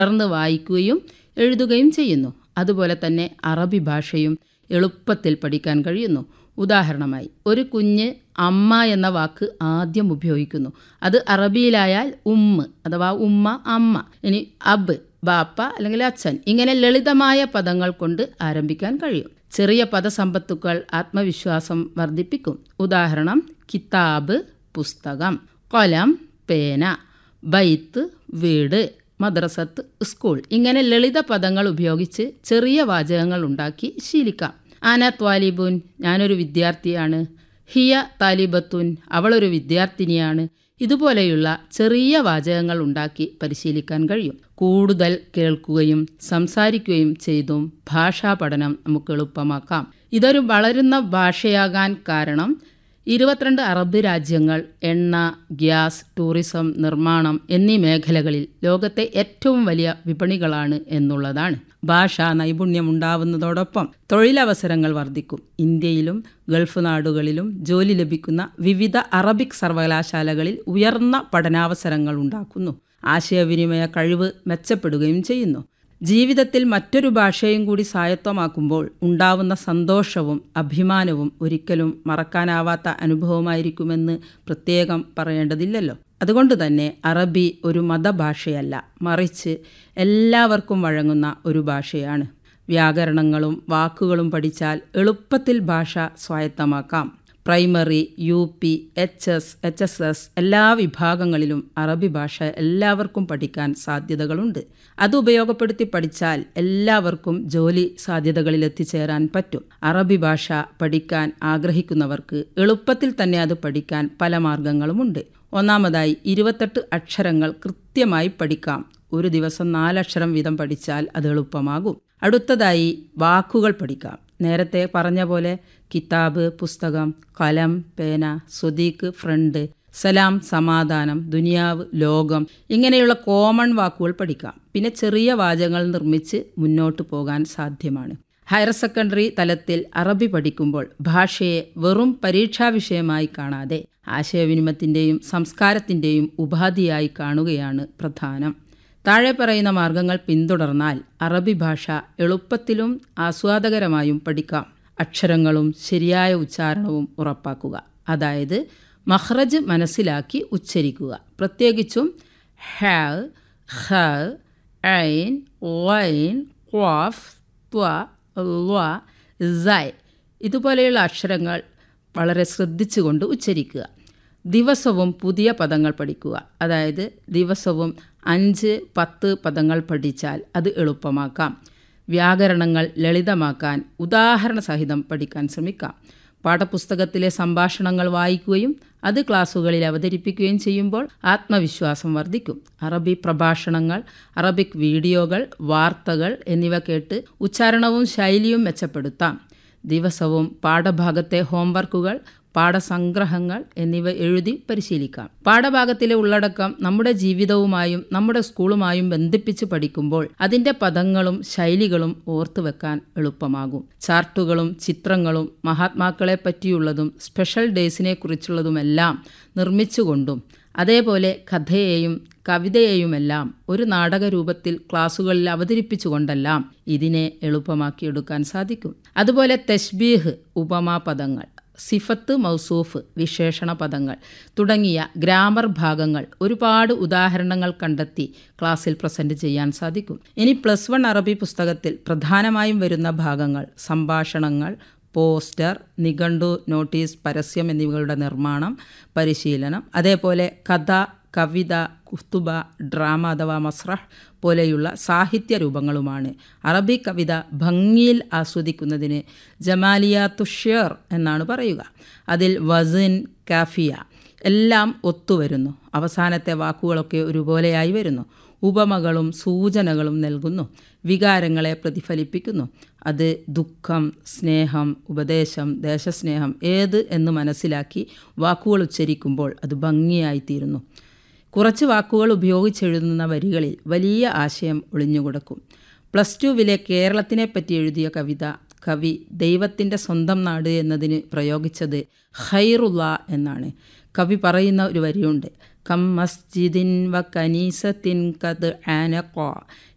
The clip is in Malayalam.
തുടർന്ന് വായിക്കുകയും എഴുതുകയും ചെയ്യുന്നു അതുപോലെ തന്നെ അറബി ഭാഷയും എളുപ്പത്തിൽ പഠിക്കാൻ കഴിയുന്നു ഉദാഹരണമായി ഒരു കുഞ്ഞ് അമ്മ എന്ന വാക്ക് ആദ്യം ഉപയോഗിക്കുന്നു അത് അറബിയിലായാൽ ഉമ്മ് അഥവാ ഉമ്മ അമ്മ ഇനി അബ് ബാപ്പ അല്ലെങ്കിൽ അച്ഛൻ ഇങ്ങനെ ലളിതമായ പദങ്ങൾ കൊണ്ട് ആരംഭിക്കാൻ കഴിയും ചെറിയ പദസമ്പത്തുക്കൾ ആത്മവിശ്വാസം വർദ്ധിപ്പിക്കും ഉദാഹരണം കിതാബ് പുസ്തകം കൊലം പേന ബൈത്ത് വീട് മദ്രസത്ത് സ്കൂൾ ഇങ്ങനെ ലളിത പദങ്ങൾ ഉപയോഗിച്ച് ചെറിയ വാചകങ്ങൾ ഉണ്ടാക്കി ശീലിക്കാം ആന ത്വാലിബുൻ ഞാനൊരു വിദ്യാർത്ഥിയാണ് ഹിയ താലിബത്തുൻ അവളൊരു വിദ്യാർത്ഥിനിയാണ് ഇതുപോലെയുള്ള ചെറിയ വാചകങ്ങൾ ഉണ്ടാക്കി പരിശീലിക്കാൻ കഴിയും കൂടുതൽ കേൾക്കുകയും സംസാരിക്കുകയും ചെയ്തും ഭാഷാ പഠനം നമുക്ക് എളുപ്പമാക്കാം ഇതൊരു വളരുന്ന ഭാഷയാകാൻ കാരണം ഇരുപത്തിരണ്ട് അറബ് രാജ്യങ്ങൾ എണ്ണ ഗ്യാസ് ടൂറിസം നിർമ്മാണം എന്നീ മേഖലകളിൽ ലോകത്തെ ഏറ്റവും വലിയ വിപണികളാണ് എന്നുള്ളതാണ് ഭാഷാ നൈപുണ്യമുണ്ടാവുന്നതോടൊപ്പം തൊഴിലവസരങ്ങൾ വർദ്ധിക്കും ഇന്ത്യയിലും ഗൾഫ് നാടുകളിലും ജോലി ലഭിക്കുന്ന വിവിധ അറബിക് സർവകലാശാലകളിൽ ഉയർന്ന പഠനാവസരങ്ങൾ ഉണ്ടാക്കുന്നു ആശയവിനിമയ കഴിവ് മെച്ചപ്പെടുകയും ചെയ്യുന്നു ജീവിതത്തിൽ മറ്റൊരു ഭാഷയും കൂടി സ്വായത്തമാക്കുമ്പോൾ ഉണ്ടാവുന്ന സന്തോഷവും അഭിമാനവും ഒരിക്കലും മറക്കാനാവാത്ത അനുഭവമായിരിക്കുമെന്ന് പ്രത്യേകം പറയേണ്ടതില്ലല്ലോ അതുകൊണ്ട് തന്നെ അറബി ഒരു മതഭാഷയല്ല മറിച്ച് എല്ലാവർക്കും വഴങ്ങുന്ന ഒരു ഭാഷയാണ് വ്യാകരണങ്ങളും വാക്കുകളും പഠിച്ചാൽ എളുപ്പത്തിൽ ഭാഷ സ്വായത്തമാക്കാം primary U P H S H S S എല്ലാ വിഭാഗങ്ങളിലും അറബി ഭാഷ എല്ലാവർക്കും പഠിക്കാൻ സാധ്യതകളുണ്ട് അത് ഉപയോഗപ്പെടുത്തി പഠിച്ചാൽ എല്ലാവർക്കും ജോലി സാധ്യതകളിൽ എത്തിച്ചേരാൻ പറ്റും അറബി ഭാഷ പഠിക്കാൻ ആഗ്രഹിക്കുന്നവർക്ക് എളുപ്പത്തിൽ തന്നെ അത് പഠിക്കാൻ പല മാർഗങ്ങളുമുണ്ട് ഒന്നാമതായി ഇരുപത്തെട്ട് അക്ഷരങ്ങൾ കൃത്യമായി പഠിക്കാം ഒരു ദിവസം നാലക്ഷരം വീതം പഠിച്ചാൽ അത് എളുപ്പമാകും അടുത്തതായി വാക്കുകൾ പഠിക്കാം നേരത്തെ പറഞ്ഞ പോലെ കിതാബ് പുസ്തകം കലം പേന സ്വദീഖ് ഫ്രണ്ട് സലാം സമാധാനം ദുനിയാവ് ലോകം ഇങ്ങനെയുള്ള കോമൺ വാക്കുകൾ പഠിക്കാം പിന്നെ ചെറിയ വാചകങ്ങൾ നിർമ്മിച്ച് മുന്നോട്ട് പോകാൻ സാധ്യമാണ് ഹയർ സെക്കൻഡറി തലത്തിൽ അറബി പഠിക്കുമ്പോൾ ഭാഷയെ വെറും പരീക്ഷാ വിഷയമായി കാണാതെ ആശയവിനിമയത്തിൻ്റെയും സംസ്കാരത്തിൻ്റെയും ഉപാധിയായി കാണുകയാണ് പ്രധാനം താഴെ പറയുന്ന മാർഗങ്ങൾ പിന്തുടർന്നാൽ അറബി ഭാഷ എളുപ്പത്തിലും ആസ്വാദകരമായും പഠിക്കാം അക്ഷരങ്ങളും ശരിയായ ഉച്ചാരണവും ഉറപ്പാക്കുക അതായത് മഹ്റജ് മനസ്സിലാക്കി ഉച്ചരിക്കുക പ്രത്യേകിച്ചും ഹ ഹ ഐൻ വൈൻ ക്വാഫ് ത്വ ള സൈ ഇതുപോലെയുള്ള അക്ഷരങ്ങൾ വളരെ ശ്രദ്ധിച്ചുകൊണ്ട് ഉച്ചരിക്കുക ദിവസവും പുതിയ പദങ്ങൾ പഠിക്കുക അതായത് ദിവസവും അഞ്ച് പത്ത് പദങ്ങൾ പഠിച്ചാൽ അത് എളുപ്പമാക്കാം വ്യാകരണങ്ങൾ ലളിതമാക്കാൻ ഉദാഹരണ സഹിതം പഠിക്കാൻ ശ്രമിക്കാം പാഠപുസ്തകത്തിലെ സംഭാഷണങ്ങൾ വായിക്കുകയും അത് ക്ലാസ്സുകളിൽ അവതരിപ്പിക്കുകയും ചെയ്യുമ്പോൾ ആത്മവിശ്വാസം വർദ്ധിക്കും അറബി പ്രഭാഷണങ്ങൾ അറബിക് വീഡിയോകൾ വാർത്തകൾ എന്നിവ കേട്ട് ഉച്ചാരണവും ശൈലിയും മെച്ചപ്പെടുത്താം ദിവസവും പാഠഭാഗത്തെ ഹോംവർക്കുകൾ പാഠസംഗ്രഹങ്ങൾ എന്നിവ എഴുതി പരിശീലിക്കാം പാഠഭാഗത്തിലെ ഉള്ളടക്കം നമ്മുടെ ജീവിതവുമായും നമ്മുടെ സ്കൂളുമായും ബന്ധിപ്പിച്ച് പഠിക്കുമ്പോൾ അതിൻ്റെ പദങ്ങളും ശൈലികളും ഓർത്തുവെക്കാൻ എളുപ്പമാകും ചാർട്ടുകളും ചിത്രങ്ങളും മഹാത്മാക്കളെ പറ്റിയുള്ളതും സ്പെഷ്യൽ ഡേയ്സിനെ കുറിച്ചുള്ളതുമെല്ലാം നിർമ്മിച്ചുകൊണ്ടും അതേപോലെ കഥയെയും കവിതയെയുമെല്ലാം ഒരു നാടക രൂപത്തിൽ ക്ലാസ്സുകളിൽ അവതരിപ്പിച്ചുകൊണ്ടെല്ലാം ഇതിനെ എളുപ്പമാക്കിയെടുക്കാൻ സാധിക്കും അതുപോലെ തെഷ്ബീഹ് ഉപമാ പദങ്ങൾ സിഫത്ത് മൗസൂഫ് വിശേഷണ പദങ്ങൾ തുടങ്ങിയ ഗ്രാമർ ഭാഗങ്ങൾ ഒരുപാട് ഉദാഹരണങ്ങൾ കണ്ടെത്തി ക്ലാസ്സിൽ പ്രസൻറ്റ് ചെയ്യാൻ സാധിക്കും ഇനി പ്ലസ് വൺ അറബി പുസ്തകത്തിൽ പ്രധാനമായും വരുന്ന ഭാഗങ്ങൾ സംഭാഷണങ്ങൾ പോസ്റ്റർ നിഘണ്ടു നോട്ടീസ് പരസ്യം എന്നിവകളുടെ നിർമ്മാണം പരിശീലനം അതേപോലെ കഥ കവിത കുസ്തുബ ഡ്രാമ അഥവാ മസ്രഹ് പോലെയുള്ള സാഹിത്യ രൂപങ്ങളുമാണ് അറബി കവിത ഭംഗിയിൽ ആസ്വദിക്കുന്നതിന് ജമാലിയ തുഷ്യർ എന്നാണ് പറയുക അതിൽ വസിൻ കാഫിയ എല്ലാം ഒത്തുവരുന്നു അവസാനത്തെ വാക്കുകളൊക്കെ ഒരുപോലെയായി വരുന്നു ഉപമകളും സൂചനകളും നൽകുന്നു വികാരങ്ങളെ പ്രതിഫലിപ്പിക്കുന്നു അത് ദുഃഖം സ്നേഹം ഉപദേശം ദേശസ്നേഹം ഏത് എന്ന് മനസ്സിലാക്കി വാക്കുകൾ ഉച്ചരിക്കുമ്പോൾ അത് ഭംഗിയായിത്തീരുന്നു കുറച്ച് വാക്കുകൾ ഉപയോഗിച്ചെഴുതുന്ന വരികളിൽ വലിയ ആശയം ഒളിഞ്ഞുകൊടുക്കും പ്ലസ് ടുവിലെ കേരളത്തിനെ പറ്റി എഴുതിയ കവിത കവി ദൈവത്തിൻ്റെ സ്വന്തം നാട് എന്നതിന് പ്രയോഗിച്ചത് ഖൈറുള്ള എന്നാണ് കവി പറയുന്ന ഒരു വരിയുണ്ട് കം മസ്ജിദിൻ വ കനീസത്തിൻ കത് ആനക്കോ